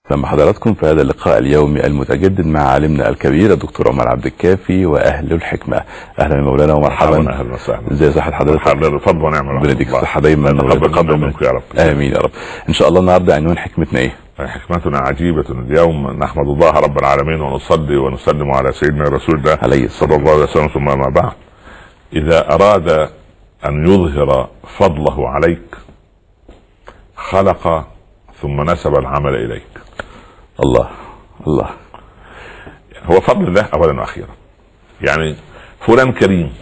لما حضراتكم في هذا اللقاء اليومي المتجدد مع عالمنا الكبير الدكتور عمر عبد الكافي واهل الحكمه اهلا يا مولانا ومرحبا اهلا وسهلا ازي صحه حضرتك حضرتك فضل ونعم ربنا يديك الصحه دايما تقبل قدر منك يا رب امين يا رب ان شاء الله النهارده عنوان حكمتنا ايه حكمتنا عجيبة اليوم نحمد الله رب العالمين ونصلي ونسلم على سيدنا رسول الله عليه صلى الله عليه وسلم ثم ما بعد إذا أراد أن يظهر فضله عليك خلق ثم نسب العمل إليك الله الله هو فضل الله أولا وأخيرا يعني فلان كريم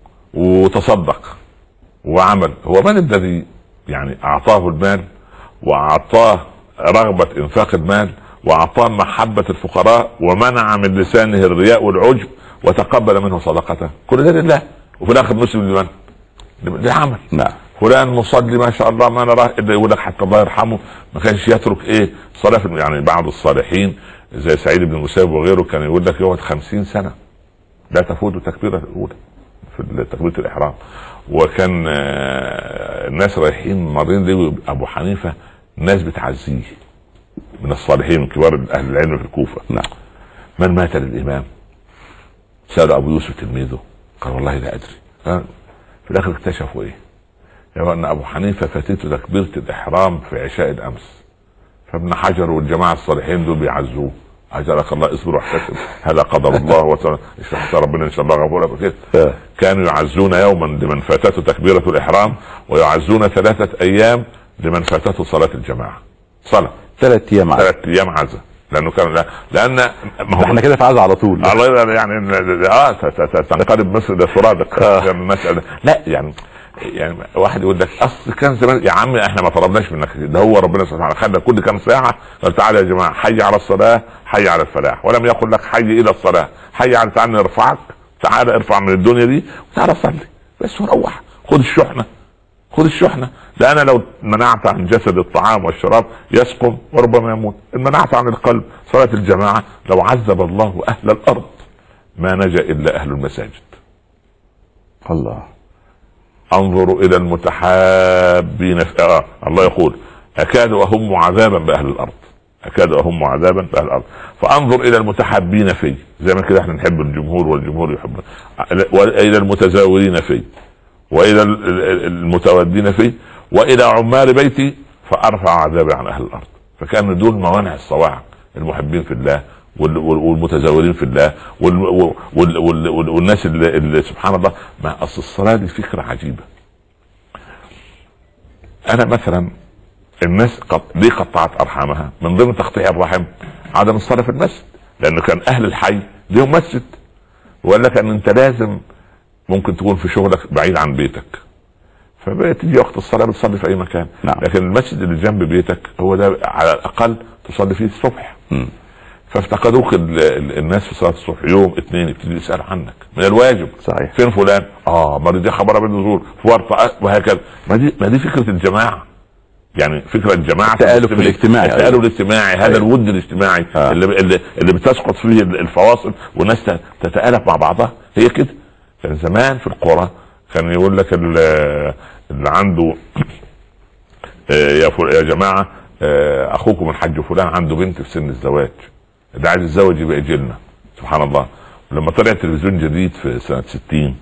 وتصدق وعمل هو من الذي يعني أعطاه المال وأعطاه رغبة إنفاق المال وأعطاه محبة الفقراء ومنع من لسانه الرياء والعجب وتقبل منه صدقته كل ده لله وفي الآخر مسلم لمن؟ لعمل نعم فلان مصلي ما شاء الله ما نراه الا يقول لك حتى الله يرحمه ما كانش يترك ايه صلاه في- يعني بعض الصالحين زي سعيد بن المسيب وغيره كان يقول لك يقعد خمسين سنه لا تفوت التكبيره الاولى في تكبيره الاحرام وكان آه، الناس رايحين مارين ليه ابو حنيفه ناس بتعزيه من الصالحين من كبار اهل العلم في الكوفه نعم من مات للامام سال ابو يوسف تلميذه قال والله لا ادري ها؟ في الاخر اكتشفوا ايه؟ يرى ان ابو حنيفه فاتته تكبيره الاحرام في عشاء الامس فابن حجر والجماعه الصالحين دول بيعزوه اجرك الله اصبر واحتسب هذا قدر الله وتعالى اشرح ربنا ان شاء الله غفور رحيم آه. كانوا يعزون يوما لمن فاتته تكبيره الاحرام ويعزون ثلاثه ايام لمن فاتته صلاه الجماعه صلاه ثلاث ايام عاد ثلاث ايام عزا لانه كان لا لان ما هو احنا كده في عزا على طول الله يرضى يعني اه ت- ت- ت- تنقلب مصر لسرادق آه. المسألة لا يعني يعني واحد يقول لك اصل كان زمان يا عم احنا ما طلبناش منك ده هو ربنا سبحانه وتعالى خلى كل كام ساعه قال تعالى يا جماعه حي على الصلاه حي على الفلاح ولم يقل لك حي الى الصلاه حي على تعالى نرفعك تعالى ارفع من الدنيا دي وتعالى صلي بس وروح خد الشحنه خذ الشحنة ده أنا لو منعت عن جسد الطعام والشراب يسقم وربما يموت إن منعت عن القلب صلاة الجماعة لو عذب الله أهل الأرض ما نجا إلا أهل المساجد الله انظروا إلى المتحابين في آه الله يقول أكاد أهم عذابا بأهل الأرض أكاد أهم عذابا بأهل الأرض فأنظر إلى المتحابين في زي ما كده احنا نحب الجمهور والجمهور يحب وإلى المتزاورين في والى ال- ال- المتودين فيه والى عمال بيتي فارفع عذابي عن اهل الارض فكان دول موانع الصواعق المحبين في الله وال- وال- والمتزاورين في الله وال وال وال وال والناس اللي, اللي سبحان الله ما اصل الصلاه دي فكره عجيبه انا مثلا الناس قط... ليه قطعت ارحامها من ضمن تقطيع الرحم عدم الصلاه في المسجد لانه كان اهل الحي ليهم مسجد وقال لك ان انت لازم ممكن تكون في شغلك بعيد عن بيتك فبتيجي وقت الصلاه بتصلي في اي مكان نعم. لكن المسجد اللي جنب بيتك هو ده على الاقل تصلي فيه الصبح مم. فافتقدوك ال- ال- الناس في صلاه الصبح يوم اثنين يبتدي يسالوا عنك من الواجب صحيح. فين فلان؟ اه ما دي خبر بالنزول في ورطه وهكذا ما دي ما دي فكره الجماعه يعني فكره الجماعه التآلف الاجتماعي. التآلف الاجتماعي هذا أيوة. الود الاجتماعي آه. اللي, اللي اللي بتسقط فيه الفواصل والناس ت- تتآلف مع بعضها هي كده كان زمان في القرى كان يقول لك ال- اللي عنده آه، يا فل- يا جماعه آه، اخوكم الحاج فلان عنده بنت في سن الزواج اللي عايز يتزوج يبقى يجي لنا سبحان الله لما طلع تلفزيون جديد في سنه 60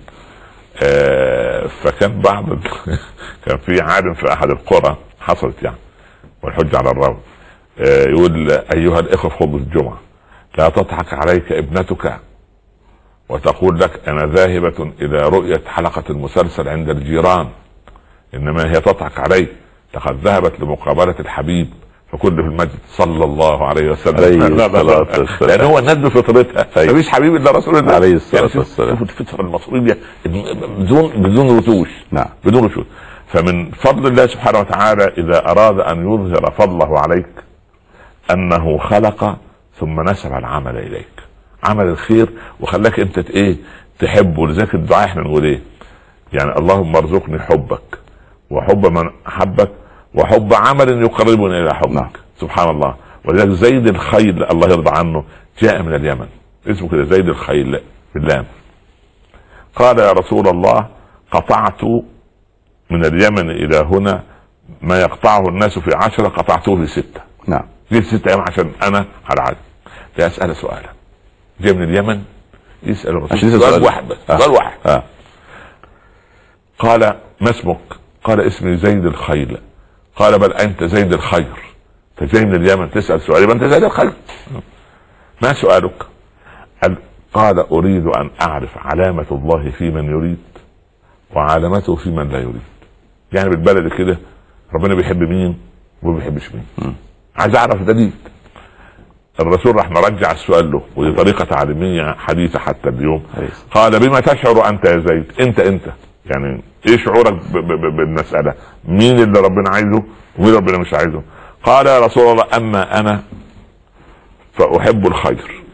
آه، فكان بعض ال- كان في عالم في احد القرى حصلت يعني والحج على الراوي آه، يقول ايها الاخوه في خطبه الجمعه لا تضحك عليك ابنتك وتقول لك انا ذاهبه الى رؤيه حلقه المسلسل عند الجيران انما هي تضحك عليك لقد ذهبت لمقابله الحبيب فكل في المسجد صلى الله عليه وسلم عليه لا- لا- لا- الصلاة والسلام. لان هو الناس بفطرتها أيوة. مفيش حبيب الا رسول الله عليه الصلاة يعني شوف- والسلام. شوف الفطره المصريه بدون بدون رتوش نعم. بدون رتوش فمن فضل الله سبحانه وتعالى اذا اراد ان يظهر فضله عليك انه خلق ثم نسب العمل اليك عمل الخير وخلاك انت ت- ايه تحبه لذلك الدعاء احنا نقول ايه يعني اللهم ارزقني حبك وحب من احبك وحب عمل يقربني الى حبك نعم. سبحان الله ولذلك زيد الخيل الله يرضى عنه جاء من اليمن اسمه كده زيد الخيل باللام قال يا رسول الله قطعت من اليمن الى هنا ما يقطعه الناس في عشرة قطعته في ستة نعم جيت ست ايام عشان انا على عدل فاسال سؤالا جاي من اليمن يسال الرسول عشان يسأل سؤال سؤال. واحد بس آه. سؤال واحد اه قال ما اسمك؟ قال اسمي زيد الخيل قال بل انت زيد الخير انت جاي من اليمن تسال سؤال يبقى انت زيد الخير ما سؤالك؟ قال- قال اريد ان اعرف علامه الله في من يريد وعلامته في من لا يريد يعني بالبلد كده ربنا بيحب مين وما بيحبش مين عايز اعرف دليل الرسول راح مرجع السؤال له ودي طريقه تعليميه حديثه حتى اليوم كويس. قال بما تشعر انت يا زيد انت انت يعني ايه شعورك ب- ب- ب- بالمساله مين اللي ربنا عايزه ومين ربنا مش عايزه قال يا رسول الله اما انا فاحب الخير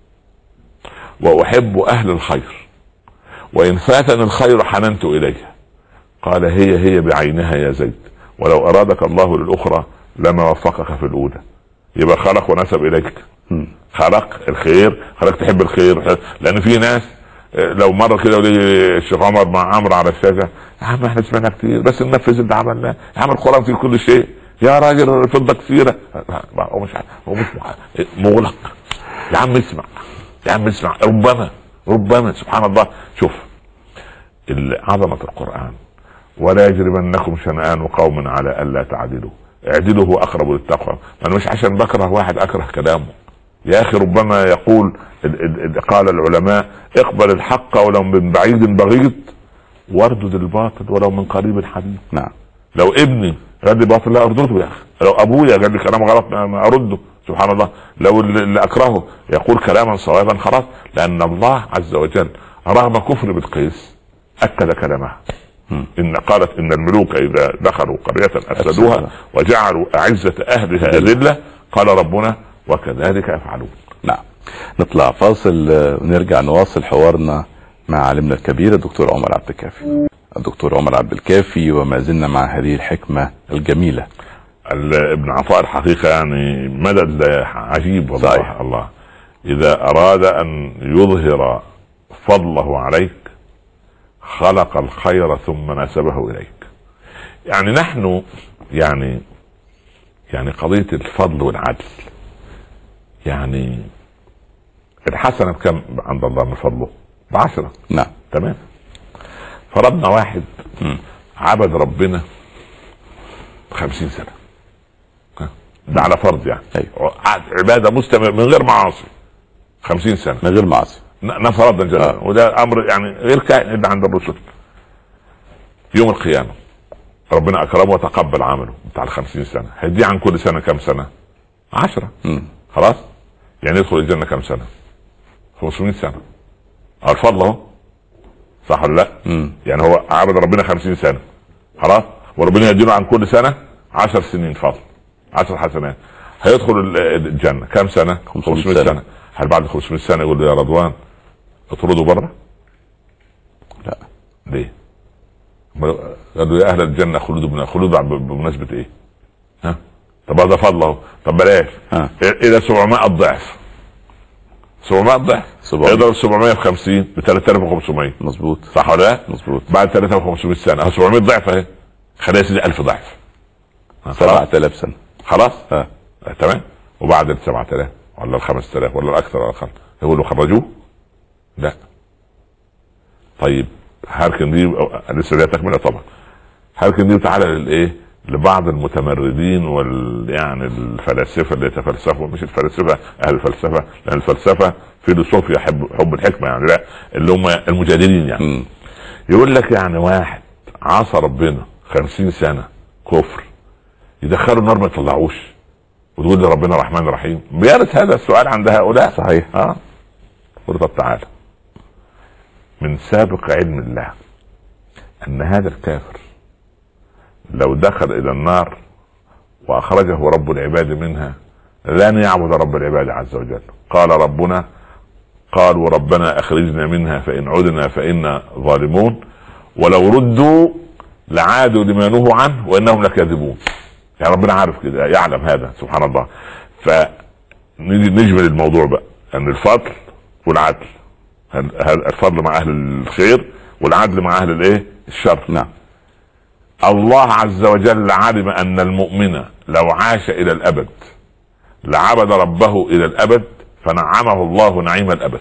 واحب اهل الخير وان فاتني الخير حننت اليه قال هي هي بعينها يا زيد ولو ارادك الله للاخرى لما وفقك في الاولى يبقى خلق ونسب اليك خلق الخير خلق تحب الخير لان في ناس آه، لو مره كده يقول لي الشيخ عمر مع عمرو على الشاشه يا عم احنا سمعنا كتير بس ننفذ اللي عملناه يا عم القران فيه كل شيء يا راجل الفضه كثيره لا، هو مش هو مش مغلق يا عم اسمع يا عم اسمع ربما ربما سبحان الله شوف ال- عظمه القران ولا يجرمنكم شنآن قوم على الا تعدلوا اعدلوا هو اقرب للتقوى انا مش عشان بكره واحد اكره كلامه يا اخي ربما يقول ال- ال- ال- قال العلماء اقبل الحق ولو من بعيد بغيض واردد الباطل ولو من قريب حبيب نعم لو ابني قال لي باطل لا ارده يا اخي لو ابويا قال لي كلام غلط ما ما ارده سبحان الله لو اللي اللي اكرهه يقول كلاما صوابا خلاص لان الله عز وجل رغم كفر بالقيس اكد كلامها ان قالت ان الملوك اذا دخلوا قريه افسدوها أفسدوها. وجعلوا اعزه اهلها اذله قال ربنا وكذلك يفعلون نعم نطلع فاصل آه، ونرجع نواصل حوارنا مع عالمنا الكبير الدكتور عمر عبد الكافي الدكتور عمر عبد الكافي وما زلنا مع هذه الحكمة الجميلة ال- ابن عطاء الحقيقة يعني مدد عجيب والله صحيح. الله إذا أراد أن يظهر فضله عليك خلق الخير ثم نسبه إليك يعني نحن يعني يعني قضية الفضل والعدل يعني الحسنة بكم عند الله من فضله بعشرة نعم تمام فربنا واحد عبد ربنا خمسين سنة ها؟ ده على فرض يعني أيوة. قعد عبادة مستمر من غير معاصي خمسين سنة من غير معصية ن- نفرضنا الجنة آه. وده أمر يعني غير كائن إلا عند الرسل يوم القيامة ربنا أكرمه وتقبل عمله بتاع الخمسين سنة هيديه عن كل سنة كم سنة عشرة مم. خلاص يعني يدخل الجنة كم سنة 500 سنة أه الفضل اهو صح ولا لا؟ مم. يعني هو عبد ربنا 50 سنة خلاص وربنا يديله عن كل سنة 10 سنين فضل 10 حسنات هيدخل ال- الجنة كم سنة؟ 500 500 سنة. سنة هل بعد 500 سنة يقول له يا رضوان اطردوا بره؟ لا ليه؟ ما- قال له يا اهل الجنه خلود بنا خلود ب- بمناسبه ايه؟ ها؟ طب هذا فضل اهو طب بلاش ها. الى 700 ضعف 700 ضعف 700. اضرب 700 في 50 ب 3500 مظبوط صح ولا لا؟ مظبوط بعد 3500 سنه اهو 700 ضعف اهي خليها يا سيدي 1000 ضعف ها، خلاص 7000 سنة خلاص ها آه، تمام وبعد ال 7000 ولا ال 5000 ولا الاكثر ولا الاقل يقولوا خرجوه؟ لا طيب هاركن دي لسه ليها تكمله طبعا هاركن دي تعالى للايه؟ لبعض المتمردين وال يعني الفلاسفه اللي يتفلسفوا مش الفلاسفه اهل الفلسفه لان الفلسفه فيلسوفيا حب حب الحكمه يعني لا اللي هم المجادلين يعني مم. يقول لك يعني واحد عصى ربنا خمسين سنة كفر يدخلوا النار ما يطلعوش وتقول لي ربنا رحمن رحيم بيرد هذا السؤال عند هؤلاء صحيح اه قل طب تعالى من سابق علم الله ان هذا الكافر لو دخل الى النار واخرجه رب العباد منها لن يعبد رب العباد عز وجل قال ربنا قالوا ربنا اخرجنا منها فان عدنا فانا ظالمون ولو ردوا لعادوا لما نهوا عنه وانهم لكاذبون يعني ربنا عارف كده يعلم هذا سبحان الله فنيجي نجمل الموضوع بقى ان الفضل والعدل هل- هل- الفضل مع اهل الخير والعدل مع اهل الايه الشر نعم الله عز وجل علم ان المؤمن لو عاش الى الابد لعبد ربه الى الابد فنعمه الله نعيم الابد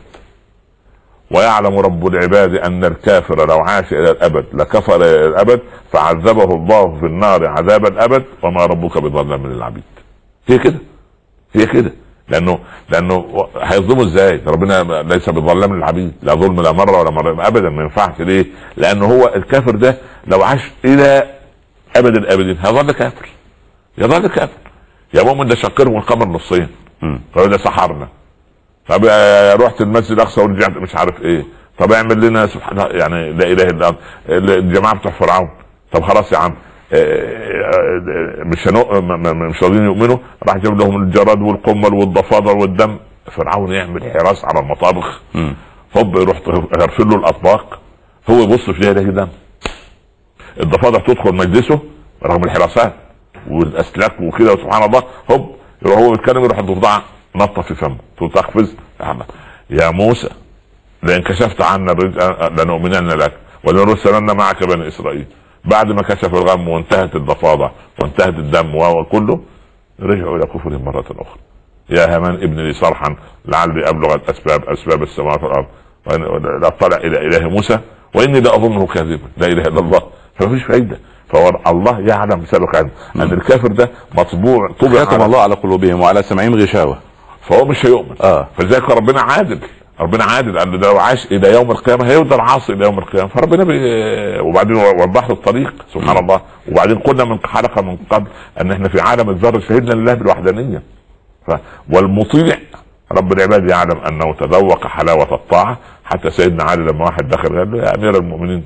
ويعلم رب العباد ان الكافر لو عاش الى الابد لكفر الى الابد فعذبه الله في النار عذاب الابد وما ربك بظلام للعبيد هي كده هي كده لانه لانه هيظلمه ازاي؟ ربنا ليس بظلام للعبيد لا ظلم لا مره ولا مره ابدا ما ينفعش ليه؟ لانه هو الكافر ده لو عاش الى ابد الابدين هيظل كافر يظل كافر يا مؤمن ده شقرهم القمر نصين مم. طب ده سحرنا طب آه، رحت المسجد الاقصى ورجعت مش عارف ايه طب اعمل لنا سبحان الله يعني لا اله الا الله الجماعه بتوع فرعون طب خلاص يا عم آه، آه، مش هنو... م- م- مش راضيين يؤمنوا راح جاب لهم الجراد والقمل والضفادع والدم فرعون يعمل حراس على المطابخ مم. هوب يروح يغرفل له الاطباق هو يبص فيها يلاقي دم الضفادع تدخل مجلسه رغم الحراسات والاسلاك وكده وسبحان الله هوب يروح هو بيتكلم يروح الضفدعه نطه في فمه تقول تقفز يا موسى لان كشفت عنا الرجل لنؤمنن لك ولنرسلن معك بني اسرائيل بعد ما كشف الغم وانتهت الضفادع وانتهت الدم وكله رجعوا الى كفرهم مره اخرى يا هامان ابن لي صرحا لعلي ابلغ الاسباب اسباب السماوات والارض وإن- اطلع الى اله موسى واني لاظنه كاذبا لا اله الا الله فمفيش فايده فهو الله يعلم سبق علم ان الكافر ده مطبوع طبع ختم على الله على قلوبهم وعلى سمعهم غشاوه فهو مش هيؤمن اه فلذلك ربنا عادل ربنا عادل ان لو عاش الى يوم القيامه هيفضل عاصي الى يوم القيامه فربنا بي... وبعدين وضح له الطريق سبحان الله وبعدين قلنا من حلقه من قبل ان احنا في عالم الذر شهدنا لله بالوحدانيه ف... والمطيع رب العباد يعلم انه تذوق حلاوه الطاعه حتى سيدنا علي لما واحد دخل قال له يا امير المؤمنين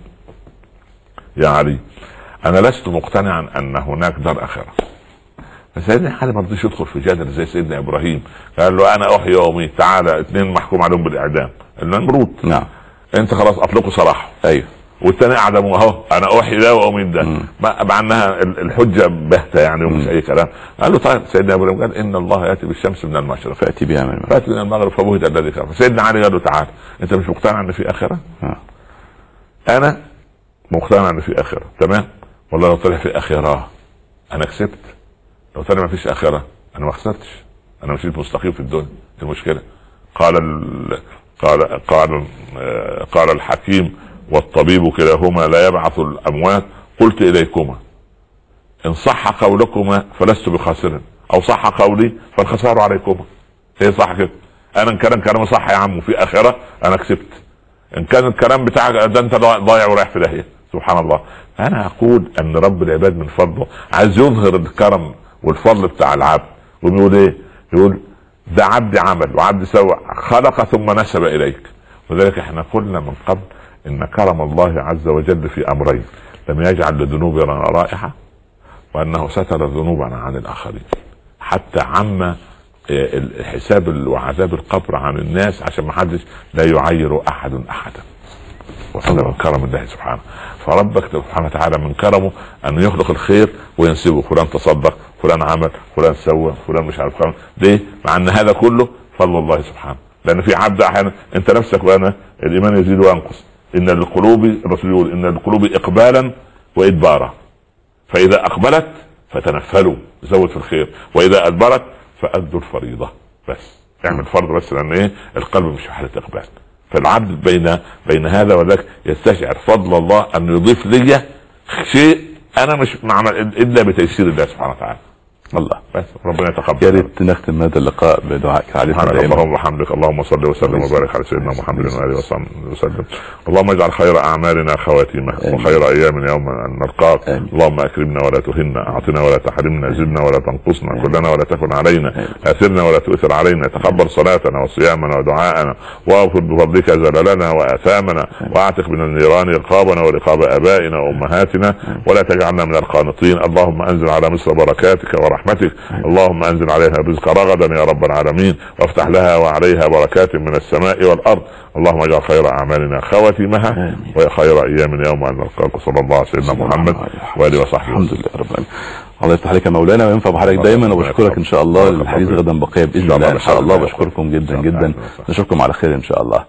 يا علي انا لست مقتنعا ان هناك دار اخره فسيدنا علي ما رضيش يدخل في جدل زي سيدنا ابراهيم قال له انا احيي واميت تعالى اثنين محكوم عليهم بالاعدام النمرود نعم انت خلاص اطلقوا سراحه ايوه والثاني اعدموا اهو انا احيي ده واميت ده مم. ما- مع انها ال- الحجه باهته يعني ومش مم. اي كلام قال له طيب سيدنا ابراهيم قال ان الله ياتي بالشمس من المشرق فاتي بها من الماء. فات من المغرب فبهت الذي كفر سيدنا علي قال له تعال انت مش مقتنع ان في اخره؟ آه. انا مقتنع ان في اخره تمام والله لو طلع في اخره انا كسبت لو طلع ما فيش اخره انا ما خسرتش انا مشيت مستقيم في الدنيا دي المشكله قال ال... قال قال آه، قال الحكيم والطبيب كلاهما لا يبعث الاموات قلت اليكما ان صح قولكما فلست بخاسر او صح قولي فالخسار عليكما هي صح كده انا ان كان كلامي صح يا عم وفي اخره انا كسبت ان كان الكلام بتاعك ده انت ضايع ورايح في داهيه سبحان الله انا اقول ان رب العباد من فضله عايز يظهر الكرم والفضل بتاع العبد ويقول ايه يقول ده عبد عمل وعبد سوى خلق ثم نسب اليك وذلك احنا قلنا من قبل ان كرم الله عز وجل في امرين لم يجعل لذنوبنا رائحه وانه ستر ذنوبنا عن الاخرين حتى عم الحساب وعذاب القبر عن الناس عشان ما حدش لا يعير احد احدا وهذا من كرم الله سبحانه فربك سبحانه وتعالى من كرمه ان يخلق الخير وينسبه فلان تصدق فلان عمل فلان سوى فلان مش عارف كلام ليه مع ان هذا كله فضل الله سبحانه لان في عبد احيانا انت نفسك وانا الايمان يزيد وينقص ان للقلوب الرسول يقول ان للقلوب اقبالا وادبارا فاذا اقبلت فتنفلوا زود في الخير واذا ادبرت فادوا الفريضه بس اعمل فرض بس لان ايه القلب مش في حاله اقبال فالعبد بين بين هذا وذاك يستشعر فضل الله ان يضيف لي شيء انا مش معمل الا بتيسير الله سبحانه وتعالى الله بس ربنا يتقبل يا ريت نختم هذا اللقاء بدعائك علينا سبحانك دائما اللهم وبحمدك اللهم صل وسلم وبارك على سيدنا محمد واله وصحبه وسلم اللهم اجعل خير اعمالنا خواتيمه آمين. وخير ايامنا يوم ان نلقاك آمين. اللهم اكرمنا ولا تهنا اعطنا ولا تحرمنا زدنا ولا تنقصنا كلنا ولا تكن علينا اثرنا ولا تؤثر علينا تقبل صلاتنا وصيامنا ودعاءنا واغفر بفضلك زللنا واثامنا واعتق من النيران رقابنا ورقاب ابائنا وامهاتنا ولا تجعلنا من القانطين اللهم انزل على مصر بركاتك ورحمتك اللهم انزل عليها الرزق رغدا يا رب العالمين وافتح لها وعليها بركات من السماء والارض اللهم اجعل خير اعمالنا خواتيمها آمين. وخير ايامنا يوم ان نلقاك صلى الله على سيدنا صلى الله محمد عليه وسلم. واله وصحبه الحمد لله رب العالمين الله يفتح عليك يا مولانا وينفع بحضرتك الله دايما يبارك وبشكرك ان شاء الله بارك الله الحديث فيك. غدا بقيه باذن إن شاء الله الله ان شاء الله بحول الله. بشكركم إن جدا شاء الله. جدا نشوفكم على خير ان شاء الله